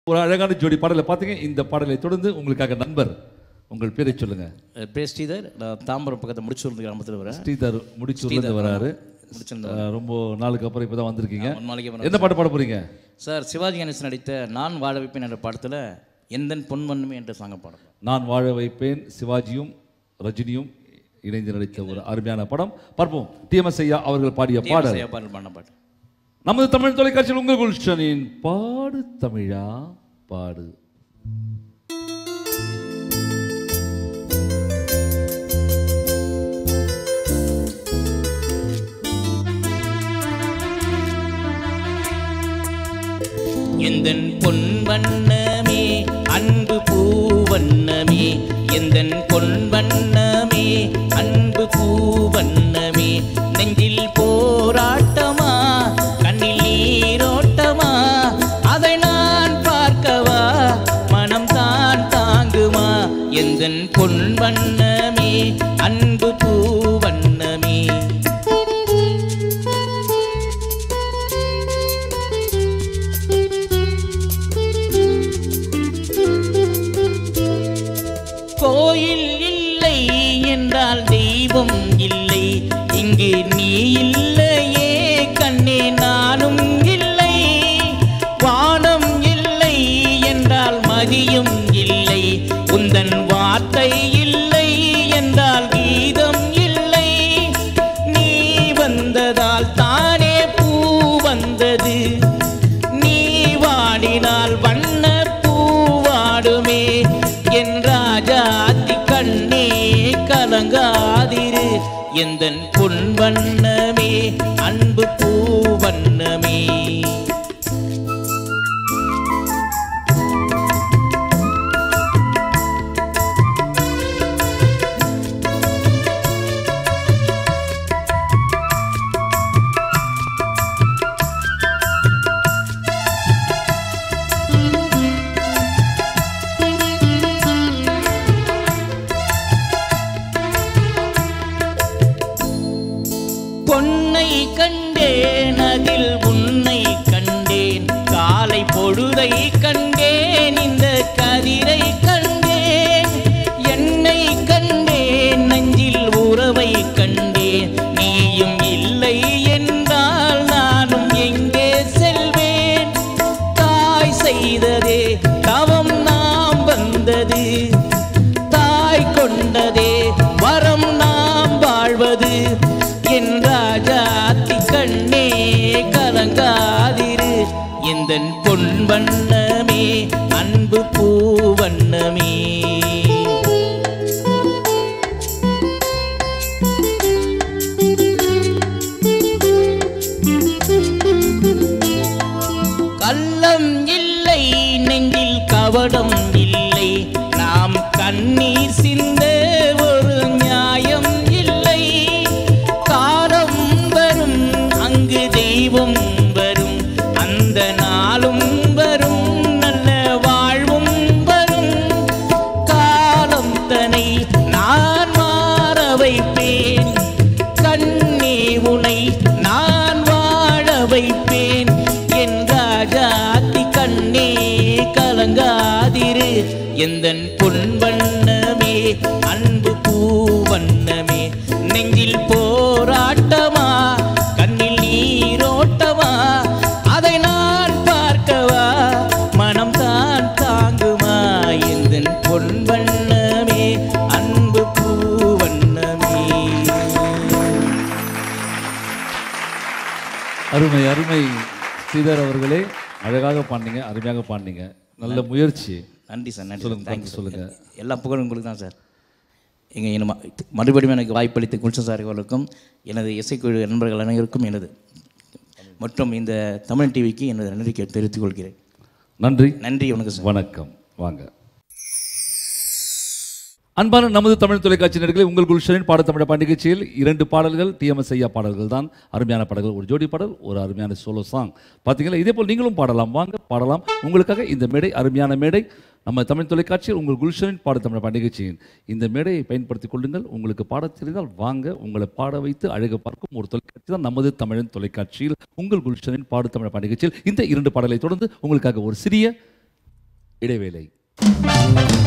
ஒரு அழகான ஜோடி பாடலை பார்த்தீங்க இந்த பாடலை தொடர்ந்து உங்களுக்காக நண்பர் உங்கள் பேரை சொல்லுங்க என் பேர் ஸ்ரீதர் நான் தாம்பரம் பக்கத்தில் முடிச்சூர் கிராமத்தில் வரேன் ஸ்ரீதர் முடிச்சூர்லேருந்து வராரு முடிச்சிருந்தேன் அஹ், ரொம்ப நாளுக்கு அப்புறம் இப்போ தான் வந்திருக்கீங்க ஒரு நாளைக்கு அப்புறம் என்ன பாட்டு பாட போறீங்க சார் சிவாஜி கணேசன் நடித்த நான் வாழ வைப்பேன் என்ற படத்தில் எந்தன் பொன்மண்ணுமே என்ற சாங்க பாடலாம் நான் வாழ வைப்பேன் சிவாஜியும் ரஜினியும் இணைந்து நடித்த ஒரு அருமையான படம் பார்ப்போம் டிஎம்எஸ் ஐயா அவர்கள் பாடிய பாடல் சரியா பாடல் பண்ண பாட்டு நமது தமிழ் தொலைக்காட்சியில் உங்கள் குல்ஷனின் பாடு தமிழா பாடு எந்தன் பொன்வண்ணமே அன்பு பூவண்ணமே எந்தன் பொன்வண்ணமே அன்பு பூவண்ணமே நெஞ்சில் போராட்டமா கண்ணில் நீரோட்டமா அதை நான் பார்க்கவா மனம் தான் தாங்குமா எந்தன் பொன்வண்ணமே அன்பு பூவண்ணமே கோயில் இல்லை என்றால் தெய்வம் இல்லை இங்கு நீ இல்லையே கண்ணே நானும் இல்லை வானம் இல்லை என்றால் மதியும் இல்லை உந்தன் வார்த்தை இல்லை என்றால் கீதம் இல்லை நீ வந்ததால் தானே பூ வந்தது நீ வாடினால் வண்ண பூவாடுமே என் ராஜாத்தி கண்ணே கலங்காதிரு எந்தன் பொன் வண்ணமே அன்பு பூவண்ணமே பொன்னை கண்டேன் அதில் உன்னை கண்டேன் காலை பொழுதை கண்டேன் இந்த கதிரை கண்டேன் என்னை கண்டேன் நெஞ்சில் உறவை கண்டேன் நீயும் இல்லை என்றால் நானும் எங்கே செல்வேன் தாய் செய்ததே தவம் நாம் வந்தது தாய் கொண்டதே வரம் நாம் வாழ்வது என் ராஜாத்தி கண்ணே கலங்காதிரு எந்தன் பொன் வண்ணமே அன்பு பூவண்ணமே கள்ளம் இல்லை நெஞ்சில் கவடம் இல்லை நாம் கண்ணீர் சிந்த ஒரு நியாயம் இல்லை காலம் வரும் அங்கு தெய்வம் வரும் அந்த நாளும் வரும் நல்ல வாழ்வும் வரும் காலம் தனை நான் மாற வைப்பேன் கண்ணே உனை நான் வாழ வைப்பேன் என் ராஜாத்தி கண்ணே கலங்காதிரு எந்தன் பொன் வண்ணமே அன்பு பூவண்ணமே நெஞ்சில் போராட்டமா கண்ணில் நீரோட்டமா அதை நான் பார்க்கவா மனம் தான் தாங்குமா எந்தன் பொன் வண்ணமே அன்பு பூவண்ணமே அருமை அருமை ஸ்ரீதர் அவர்களே அழகாக பாடினீங்க அருமையாக பாடினீங்க நல்ல முயற்சி நன்றி சார் நன்றி சொல்லுங்க, தேங்க்யூ சொல்லுங்க. எல்லா புகழும் உங்களுக்கு தான் சார் எங்கள் இனமா மறுபடியும் எனக்கு வாய்ப்பளித்த குல்சன் சார் அவர்களுக்கும் எனது இசைக்குழு நண்பர்கள் அனைவருக்கும் எனது மற்றும் இந்த தமிழ் டிவிக்கு எனது நன்றி தெரிவித்துக் கொள்கிறேன் நன்றி நன்றி வணக்கம் சார் வணக்கம் வாங்க அன்பான நமது தமிழ் தொலைக்காட்சி நேயர்களே உங்கள் குல்ஷனின் பாடத்தமிழ நிகழ்ச்சியில் இரண்டு பாடல்கள் டிஎம்எஸ் ஐயா பாடல்கள் தான் அருமையான பாடல்கள் ஒரு ஜோடி பாடல் ஒரு அருமையான சோலோ சாங் பார்த்தீங்களா இதே போல் நீங்களும் பாடலாம் வாங்க பாடலாம் உங்களுக்காக இந்த மேடை அருமையான மேடை நம்ம தமிழ் தொலைக்காட்சியில் உங்கள் குல்ஷனின் பாடத்தமிழ நிகழ்ச்சியின் இந்த மேடையை பயன்படுத்திக் கொள்ளுங்கள் உங்களுக்கு பாடத் தெரிந்தால் வாங்க உங்களை பாட வைத்து அழகு பார்க்கும் ஒரு தொலைக்காட்சி தான் நமது தமிழின் தொலைக்காட்சியில் உங்கள் குல்ஷனின் பாடத்தமிழ நிகழ்ச்சியில் இந்த இரண்டு பாடலை தொடர்ந்து உங்களுக்காக ஒரு சிறிய இடைவேளை